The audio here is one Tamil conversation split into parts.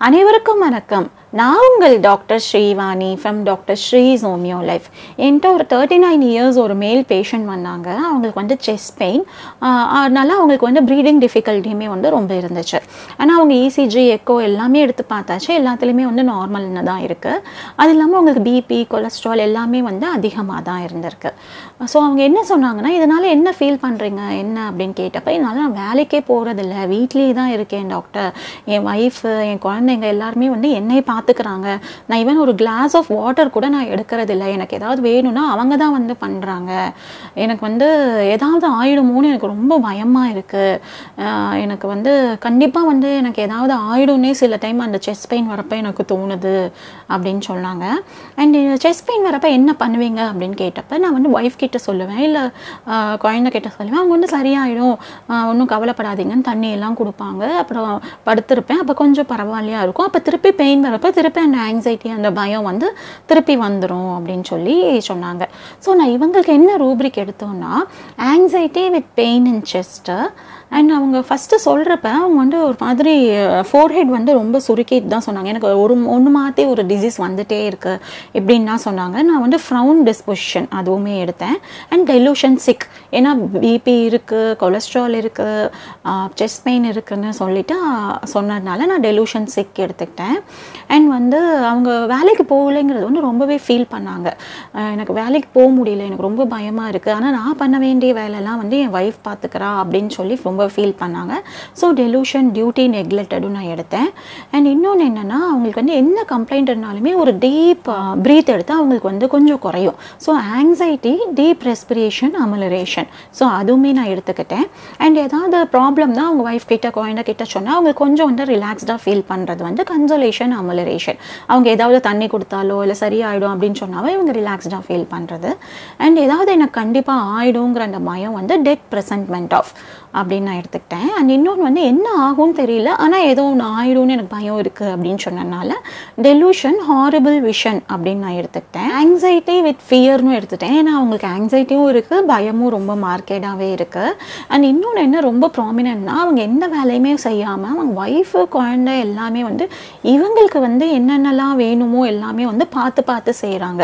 அனைவருக்கும் வணக்கம் நான் உங்கள் doctor Srivani from doctor Sri's homeo life என்கிட்ட ஒரு தேர்ட்டி நைன் இயர்ஸ் ஒரு மேல் பேஷண்ட் வந்தாங்க அவங்களுக்கு வந்து செஸ்ட் பெயின் அதனால அவங்களுக்கு வந்து ப்ரீடிங் டிஃபிகல்ட்டியுமே வந்து ரொம்ப இருந்துச்சு ஆனால் அவங்க இசிஜி எக்கோ எல்லாமே எடுத்து பார்த்தாச்சு எல்லாத்துலேயுமே வந்து நார்மல்னு தான் இருக்குது அது இல்லாமல் அவங்களுக்கு பிபி கொலஸ்ட்ரால் எல்லாமே வந்து அதிகமாக தான் இருந்திருக்கு ஸோ அவங்க என்ன சொன்னாங்கன்னா இதனால் என்ன ஃபீல் பண்ணுறீங்க என்ன அப்படின்னு கேட்டப்ப இதனால் நான் வேலைக்கே போகிறதில்ல வீட்லேயே தான் இருக்கேன் டாக்டர் என் ஒய்ஃபு என் குழந்தைங்க எல்லாருமே வந்து என்னை பார்த்துக்கிறாங்க நான் ஈவன் ஒரு கிளாஸ் ஆஃப் வாட்டர் கூட நான் எடுக்கிறதில்ல எனக்கு ஏதாவது வேணும்னா அவங்க தான் வந்து பண்ணுறாங்க எனக்கு வந்து ஏதாவது ஆயிடுமோன்னு எனக்கு ரொம்ப பயமாக இருக்குது எனக்கு வந்து கண்டிப்பாக வந்து எனக்கு ஏதாவது ஆயிடும்னே சில டைம் அந்த செஸ்ட் பெயின் வரப்போ எனக்கு தோணுது அப்படின்னு சொன்னாங்க அண்ட் செஸ்ட் பெயின் வரப்போ என்ன பண்ணுவீங்க அப்படின்னு கேட்டப்ப நான் வந்து ஒய்ஃப் கிட்ட சொல்லுவேன் இல்லை குழந்தை கிட்ட சொல்லுவேன் அவங்க வந்து சரியாயிடும் ஒன்றும் கவலைப்படாதீங்கன்னு தண்ணி எல்லாம் கொடுப்பாங்க அப்புறம் படுத்திருப்பேன் அப்போ கொஞ்சம் பரவாயில்லையா இருக்கும் அப்போ திருப்பி பெயின் வரப்போ திருப்பி அந்த ஆங்ஸைட்டி அந்த பயம் வந்து திருப்பி வந்துடும் அப்படின்னு சொல்லி சொன்னாங்க ஸோ நான் இவங்களுக்கு என்ன ரூப்ரிக் எடுத்தோன்னா anxiety with pain in chest and அவங்க ஃபஸ்ட்டு சொல்கிறப்ப அவங்க வந்து ஒரு மாதிரி ஃபோர்ஹெட் வந்து ரொம்ப சுருக்கிட்டு தான் சொன்னாங்க எனக்கு ஒரு ஒன்று மாற்றி ஒரு டிசீஸ் வந்துட்டே இருக்குது இப்படின்னு தான் சொன்னாங்க நான் வந்து ஃப்ரௌன் டிஸ்பொசிஷன் அதுவுமே எடுத்தேன் அண்ட் டெலூஷன் சிக் ஏன்னா பிபி இருக்குது கொலஸ்ட்ரால் இருக்குது செஸ்ட் பெயின் இருக்குதுன்னு சொல்லிட்டு சொன்னதுனால நான் டெலூஷன் சிக் எடுத்துக்கிட்டேன் அண்ட் வந்து அவங்க வேலைக்கு போகலைங்கிறது வந்து ரொம்பவே ஃபீல் பண்ணாங்க எனக்கு வேலைக்கு போக முடியல எனக்கு ரொம்ப பயமாக இருக்குது ஆனால் நான் பண்ண வேண்டிய வேலையெல்லாம் வந்து என் ஒய்ஃப் பார்த்துக்கிறா அப்படின்னு சொல்லி ரொம்ப ஃபீல் பண்ணாங்க ஸோ டெலூஷன் டியூட்டி நெக்லெக்டடும் நான் எடுத்தேன் அண்ட் இன்னொன்று என்னென்னா அவங்களுக்கு வந்து என்ன கம்ப்ளைண்ட் இருந்தாலுமே ஒரு டீப் ப்ரீத் எடுத்து அவங்களுக்கு வந்து கொஞ்சம் குறையும் so anxiety deep respiration amelioration so அதுவுமே நான் எடுத்துக்கிட்டேன் அண்ட் ஏதாவது ப்ராப்ளம் தான் அவங்க ஒய்ஃப் கிட்ட குழந்தை கிட்ட சொன்னால் அவங்க கொஞ்சம் வந்து ரிலாக்ஸ்டாக ஃபீல் பண்ணுறது வந்து கன்சோலேஷன் அமலரேஷன் அவங்க ஏதாவது தண்ணி கொடுத்தாலோ இல்லை சரியாயிடும் அப்படின்னு சொன்னாவே இவங்க ரிலாக்ஸ்டாக ஃபீல் பண்ணுறது அண்ட் ஏதாவது எனக்கு கண்டிப்பாக ஆயிடுங்கிற அந்த பயம் வந்து டெட் ப்ரெசன்ட்மெண்ட் ஆஃப் அப்படின்னு நான் எடுத்துக்கிட்டேன் அண்ட் இன்னொன்று வந்து என்ன ஆகும்னு தெரியல ஆனால் ஏதோ ஒன்று ஆயிடும்னு எனக்கு பயம் இருக்குது அப்படின்னு சொன்னதுனால டெலூஷன் ஹாரிபிள் விஷன் அப்படின்னு நான் எடுத்துக்கிட்டேன் ஆங்ஸைட்டி வித் ஃபியர்னு எடுத்துட்டேன் ஏன்னா அவங்களுக்கு ஆங்ஸைட்டியும் இருக்குது பயமும் ரொம்ப மார்க்கெட்டாகவே இருக்குது அண்ட் இன்னொன்று என்ன ரொம்ப ப்ராமினென்ட்னா அவங்க எந்த வேலையுமே செய்யாமல் அவங்க ஒய்ஃபு குழந்தை எல்லாமே வந்து இவங்களுக்கு வந்து என்னென்னலாம் வேணுமோ எல்லாமே வந்து பார்த்து பார்த்து செய்கிறாங்க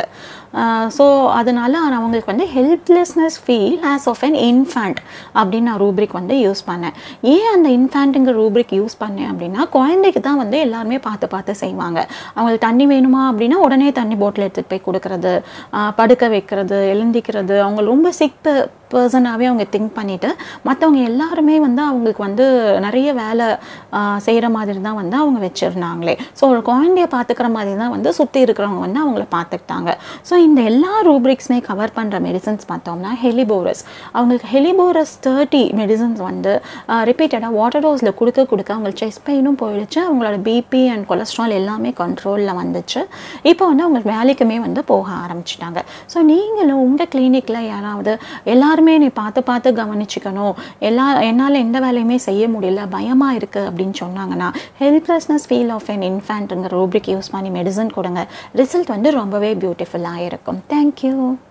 ஸோ அதனால் அவங்களுக்கு வந்து helplessness feel as of an infant அப்படின்னு நான் ரூப்ரிக் வந்து யூஸ் பண்ணேன் ஏன் அந்த இன்ஃபேண்ட்டுங்கிற ரூப்ரிக் யூஸ் பண்ணேன் அப்படின்னா குழந்தைக்கு தான் வந்து எல்லாருமே பார்த்து பார்த்து செய்வாங்க அவங்களுக்கு தண்ணி வேணுமா அப்படின்னா உடனே தண்ணி போட்டில் எடுத்துகிட்டு போய் கொடுக்கறது படுக்க வைக்கிறது எழுந்திக்கிறது அவங்க ரொம்ப சிக் பர்சனாகவே அவங்க திங்க் பண்ணிவிட்டு மற்றவங்க எல்லாருமே வந்து அவங்களுக்கு வந்து நிறைய வேலை செய்கிற மாதிரி தான் வந்து அவங்க வச்சுருந்தாங்களே ஸோ ஒரு குழந்தைய பார்த்துக்கிற மாதிரி தான் வந்து சுற்றி இருக்கிறவங்க வந்து அவங்கள பார்த்துக்கிட்டாங்க ஸோ இந்த எல்லா ரூப்ரிக்ஸுமே கவர் பண்ணுற மெடிசன்ஸ் பார்த்தோம்னா ஹெலிபோரஸ் அவங்களுக்கு ஹெலிபோரஸ் தேர்ட்டி மெடிசன்ஸ் வந்து ரிப்பீட்டடாக வாட்டர் டோஸில் கொடுக்க கொடுக்க அவங்களுக்கு செஸ்ட் பெயினும் போயிடுச்சு அவங்களோட பிபி அண்ட் கொலஸ்ட்ரால் எல்லாமே கண்ட்ரோலில் வந்துச்சு இப்போ வந்து அவங்களுக்கு வேலைக்குமே வந்து போக ஆரம்பிச்சிட்டாங்க ஸோ நீங்களும் உங்கள் கிளினிக்கில் யாராவது எல்லாருமே நீ பார்த்து பார்த்து கவனிச்சுக்கணும் எல்லா என்னால் எந்த வேலையுமே செய்ய முடியல பயமாக இருக்குது அப்படின்னு சொன்னாங்கன்னா ஹெல்ப்லெஸ்னஸ் ஃபீல் ஆஃப் என் இன்ஃபேண்ட்டுங்கிற ரூப்ரிக் யூஸ் பண்ணி மெடிசன் கொடுங்க ரிசல்ட் வந்து ரொம்பவே பியூட்டிஃபுல்லாக இருக்கும் தேங்க்யூ